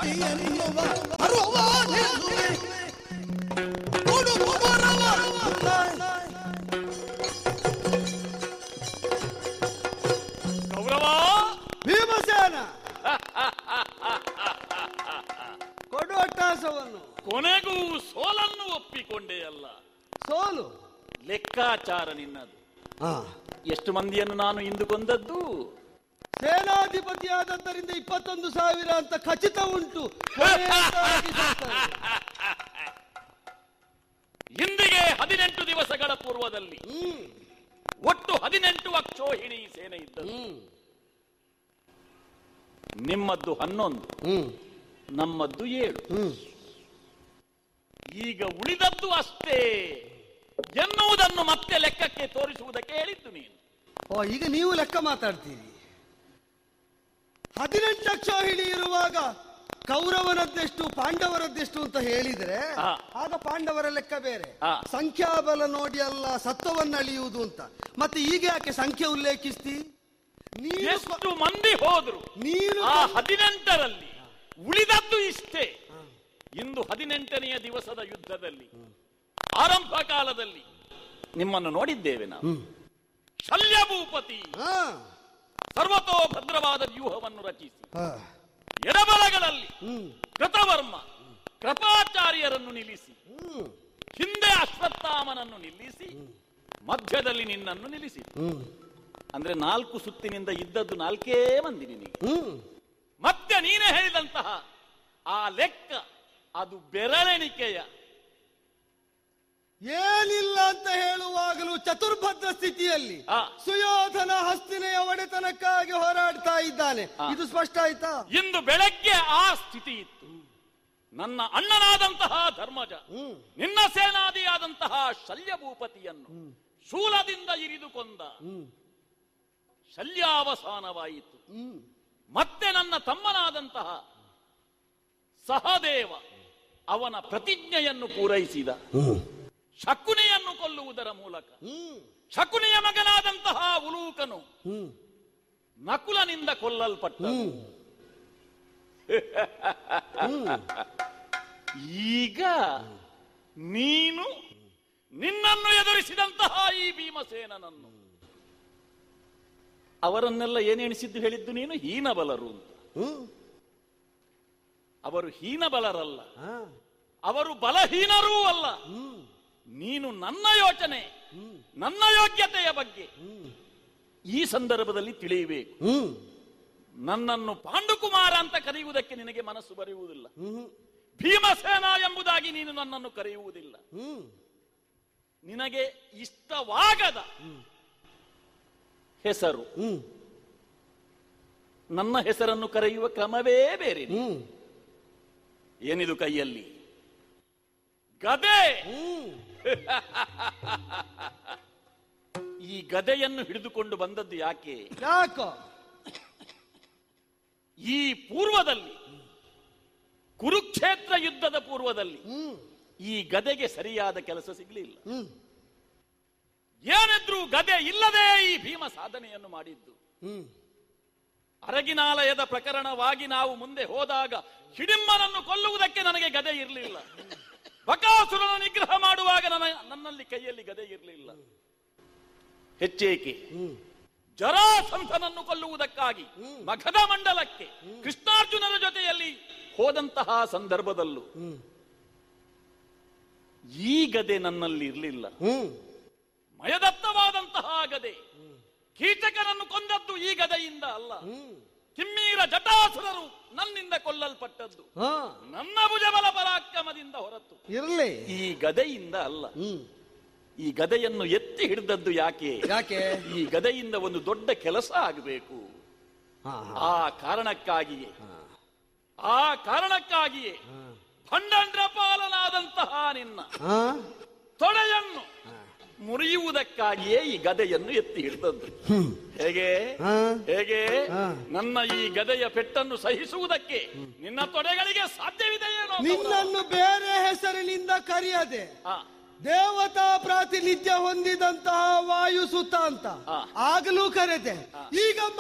ಎನ್ನುವ ಅರುವಾನಿರುವೆ. ಕೊಡುಗು ಬರವ. ಗೌರವ ಭೀಮಸೇನ ಕೊಡು ಅಟ್ಟಾಸವನ್ನು ಕೊನೆಗೂ ಸೋಲನ್ನು ಒಪ್ಪಿಕೊಂಡೇ ಅಲ್ಲ ಸೋಲು ಲೆಕ್ಕಾಚಾರ ನಿನ್ನದು ಹಾ ಎಷ್ಟು ಮಂದಿಯನ್ನು ನಾನು ಇಂದು ಕೊಂದದ್ದು ಸೇನಾಧಿಪತಿಯಾದದ್ದರಿಂದ ಇಪ್ಪತ್ತೊಂದು ಸಾವಿರ ಅಂತ ಖಚಿತ ಉಂಟು ಕೊನೆಯದಾಗಿ ಸ್ವಲ್ಪ. ಇಂದಿಗೆ ಹದಿನೆಂಟು ದಿವಸಗಳ ಪೂರ್ವದಲ್ಲಿ ಹ್ಮ್ ಒಟ್ಟು ಹದಿನೆಂಟು ಅಕ್ಷೋಹಿಣಿ ಸೇನೆ ಇದ್ದದ್ದು ಹ್ಮ್ ನಿಮ್ಮದ್ದು ಹನ್ನೊಂದು ಹ್ಮ್ ನಮ್ಮದ್ದು ಏಳು ಹ್ಮ್ ಈಗ ಉಳಿದದ್ದು ಅಷ್ಟೇ ಎನ್ನುವುದನ್ನು ಮತ್ತೆ ಲೆಕ್ಕಕ್ಕೆ ತೋರಿಸುವುದಕ್ಕೆ ಹೇಳಿದ್ದು ನೀನು ಓ ಈಗ ನೀವು ಲೆಕ್ಕ ಮಾತಾಡ್ತೀರಿ ಹದಿನೆಂಟು ಲಕ್ಷ ಹಿಡಿ ಇರುವಾಗ ಕೌರವನದ್ದೆಷ್ಟು ಪಾಂಡವರದ್ದೆಷ್ಟು ಅಂತ ಹೇಳಿದ್ರೆ ಹಾ. ಆಗ ಪಾಂಡವರ ಲೆಕ್ಕ ಬೇರೆ ಹಾ. ಸಂಖ್ಯಾಬಲ ನೋಡಿ ಅಲ್ಲ ಸತ್ವವನ್ನು ಅಳಿಯುವುದು ಅಂತ ಮತ್ತೆ ಈಗ ಯಾಕೆ ಸಂಖ್ಯೆ ಉಲ್ಲೇಖಿಸ್ತಿ ನೀನು ಎಷ್ಟು ಮಂದಿ ಹೋದ್ರು ನೀನು ಆ ಹದಿನೆಂಟರಲ್ಲಿ ಉಳಿದದ್ದು ಇಷ್ಟೇ ಇಂದು ಹದಿನೆಂಟನೆಯ ದಿವಸದ ಯುದ್ಧದಲ್ಲಿ ಆರಂಭ ಕಾಲದಲ್ಲಿ ನಿಮ್ಮನ್ನು ನೋಡಿದ್ದೇವೆ ನಾವು ಶಲ್ಯಭೂಪತಿ ಹಾ. ಸರ್ವತೋ ಭದ್ರವಾದ ವ್ಯೂಹವನ್ನು ರಚಿಸಿ ಹಾ. ಎಡಬಲಗಳಲ್ಲಿ ಹ್ಮ್ ಕೃತವರ್ಮ ಕೃಪಾಚಾರ್ಯರನ್ನು ನಿಲ್ಲಿಸಿ ಹ್ಮ್ ಹಿಂದೆ ಅಶ್ವತ್ಥಾಮನನ್ನು ನಿಲ್ಲಿಸಿ ಮಧ್ಯದಲ್ಲಿ ನಿನ್ನನ್ನು ನಿಲ್ಲಿಸಿ ಹ್ಮ್ ಅಂದ್ರೆ ನಾಲ್ಕು ಸುತ್ತಿನಿಂದ ಇದ್ದದ್ದು ನಾಲ್ಕೇ ಮಂದಿ ನಿನಗೆ ಹ್ಮ್ ಮತ್ತೆ ನೀನೇ ಹೇಳಿದಂತಹ ಆ ಲೆಕ್ಕ ಅದು ಬೆರಳೆಣಿಕೆಯ ಏನಿಲ್ಲ ಅಂತ ಹೇಳುವಾಗಲೂ ಚತುರ್ಭದ್ರ ಸ್ಥಿತಿಯಲ್ಲಿ ಆ. ಸುಯೋಧನ ಹಸ್ತಿನೆಯ ಒಡೆತನಕ್ಕಾಗಿ ಹೋರಾಡ್ತಾ ಇದ್ದಾನೆ ಆ. ಇದು ಸ್ಪಷ್ಟ ಆಯ್ತಾ ಇಂದು ಬೆಳಗ್ಗೆ ಆ ಸ್ಥಿತಿ ಇತ್ತು ನನ್ನ ಅಣ್ಣನಾದಂತಹ ಧರ್ಮಜ ಹ್ಮ್ ನಿನ್ನ ಸೇನಾದಿಯಾದಂತಹ ಶಲ್ಯಭೂಪತಿಯನ್ನು ಶೂಲದಿಂದ ಇರಿದು ಕೊಂದ ಹ್ಮ್ ಶಲ್ಯಾವಸಾನವಾಯಿತು ಹ್ಮ್ ಮತ್ತೆ ನನ್ನ ತಮ್ಮನಾದಂತಹ ಸಹದೇವ ಅವನ ಪ್ರತಿಜ್ಞೆಯನ್ನು ಪೂರೈಸಿದ ಹ್ಮ್ ಶಕುನಿಯನ್ನು ಕೊಲ್ಲುವುದರ ಮೂಲಕ ಹ್ಮ್ ಶಕುನಿಯ ಮಗನಾದಂತಹ ಉಲೂಕನು ಹ್ಮ್ ನಕುಲನಿಂದ ಕೊಲ್ಲಲ್ಪಟ್ಟ ಹ್ಮ್ ಈಗ ನೀನು ನಿನ್ನನ್ನು ಎದುರಿಸಿದಂತಹ ಈ ಭೀಮಸೇನನನ್ನು ಅವರನ್ನೆಲ್ಲ ಏನೆಣಿಸಿದ್ದು ಹೇಳಿದ್ದು ನೀನು ಹೀನಬಲರು ಅಂತ ಹ್ಮ್ ಅವರು ಹೀನಬಲರಲ್ಲ ಹಾ. ಅವರು ಬಲಹೀನರೂ ಅಲ್ಲ ಹ್ಮ್ ನೀನು ನನ್ನ ಯೋಚನೆ ಹ್ಮ್ ನನ್ನ ಯೋಗ್ಯತೆಯ ಬಗ್ಗೆ ಹ್ಮ್ ಈ ಸಂದರ್ಭದಲ್ಲಿ ತಿಳಿಯಬೇಕು ಹ್ಮ್ ನನ್ನನ್ನು ಪಾಂಡುಕುಮಾರ ಅಂತ ಕರೆಯುವುದಕ್ಕೆ ನಿನಗೆ ಮನಸ್ಸು ಬರೆಯುವುದಿಲ್ಲ ಹ್ಮ್ ಭೀಮಸೇನ ಎಂಬುದಾಗಿ ನೀನು ನನ್ನನ್ನು ಕರೆಯುವುದಿಲ್ಲ ಹ್ಮ್ ನಿನಗೆ ಇಷ್ಟವಾಗದ ಹೆಸರು ಹ್ಮ್ ನನ್ನ ಹೆಸರನ್ನು ಕರೆಯುವ ಕ್ರಮವೇ ಬೇರೆ ಹ್ಮ್ ಏನಿದು ಕೈಯಲ್ಲಿ ಗದೆ ಹ್ಮ್ ಈ ಗದೆಯನ್ನು ಹಿಡಿದುಕೊಂಡು ಬಂದದ್ದು ಯಾಕೆ ಯಾಕೋ ಈ ಪೂರ್ವದಲ್ಲಿ ಕುರುಕ್ಷೇತ್ರ ಯುದ್ಧದ ಪೂರ್ವದಲ್ಲಿ ಹ್ಮ್ ಈ ಗದೆಗೆ ಸರಿಯಾದ ಕೆಲಸ ಸಿಗಲಿಲ್ಲ ಹ್ಮ್ ಏನಿದ್ರು ಗದೆ ಇಲ್ಲದೆ ಈ ಭೀಮ ಸಾಧನೆಯನ್ನು ಮಾಡಿದ್ದು ಹ್ಮ್ ಅರಗಿನಾಲಯದ ಪ್ರಕರಣವಾಗಿ ನಾವು ಮುಂದೆ ಹೋದಾಗ ಹಿಡಿಮ್ಮನನ್ನು ಕೊಲ್ಲುವುದಕ್ಕೆ ನನಗೆ ಗದೆ ಇರಲಿಲ್ಲ ಬಕಾಸುರನ ನಿಗ್ರಹ ಮಾಡುವಾಗ ನನ್ನ ನನ್ನಲ್ಲಿ ಕೈಯಲ್ಲಿ ಗದೆ ಇರಲಿಲ್ಲ ಹೆಚ್ಚೇಕೆ ಹ್ಮ್ ಜರಾಸಂಧನನ್ನು ಕೊಲ್ಲುವುದಕ್ಕಾಗಿ ಮಗಧ ಮಂಡಲಕ್ಕೆ ಕೃಷ್ಣಾರ್ಜುನರ ಜೊತೆಯಲ್ಲಿ ಹೋದಂತಹ ಸಂದರ್ಭದಲ್ಲೂ ಹ್ಮ್ ಈ ಗದೆ ನನ್ನಲ್ಲಿ ಇರಲಿಲ್ಲ ಹ್ಮ್ ಮಯದತ್ತವಾದಂತಹ ಗದೆ ಕೀಚಕನನ್ನು ಕೊಂದದ್ದು ಈ ಗದೆಯಿಂದ ಅಲ್ಲ ಹ್ಮ್ ಕಿಮ್ಮೀರ ಜಟಾಸುರರು ನನ್ನಿಂದ ಕೊಲ್ಲಲ್ಪಟ್ಟದ್ದು ಹಾ ನನ್ನ ಭುಜಬಲ ಪರಾಕ್ರಮದಿಂದ ಹೊರತು ಇರ್ಲಿ ಈ ಗದೆಯಿಂದ ಅಲ್ಲ ಹ್ಮ್ ಈ ಗದೆಯನ್ನು ಎತ್ತಿ ಹಿಡಿದದ್ದು ಯಾಕೆ ಯಾಕೆ ಈ ಗದೆಯಿಂದ ಒಂದು ದೊಡ್ಡ ಕೆಲಸ ಆಗಬೇಕು ಹಾ ಆ ಕಾರಣಕ್ಕಾಗಿಯೇ ಆ ಕಾರಣಕ್ಕಾಗಿಯೇ ಭಂಡಂಡ್ರ ಪಾಲನಾದಂತಹ ನಿನ್ನ ಹಾ ತೊಡೆಯನ್ನು ಮುರಿಯುವುದಕ್ಕಾಗಿಯೇ ಈ ಗದೆಯನ್ನು ಎತ್ತಿ ಹಿಡಿದದ್ದು ಹ್ಮ್ ಹೇಗೆ ಹಾ ಹೇಗೆ ಹಾ. ನನ್ನ ಈ ಗದೆಯ ಪೆಟ್ಟನ್ನು ಸಹಿಸುವುದಕ್ಕೆ ನಿನ್ನ ತೊಡೆಗಳಿಗೆ ಸಾಧ್ಯವಿದೆಯೇನೋ ಗೌರವ? ನಿನ್ನನ್ನು ಬೇರೆ ಹೆಸರಿನಿಂದ ಕರೆಯದೆ ಆ, ದೇವತಾ ಪ್ರಾತಿನಿಧ್ಯ ಹೊಂದಿದಂತಹ ವಾಯುಸುತ ಅಂತ ಆ. ಆಗಲೂ ಕರೆದೆ ಈಗ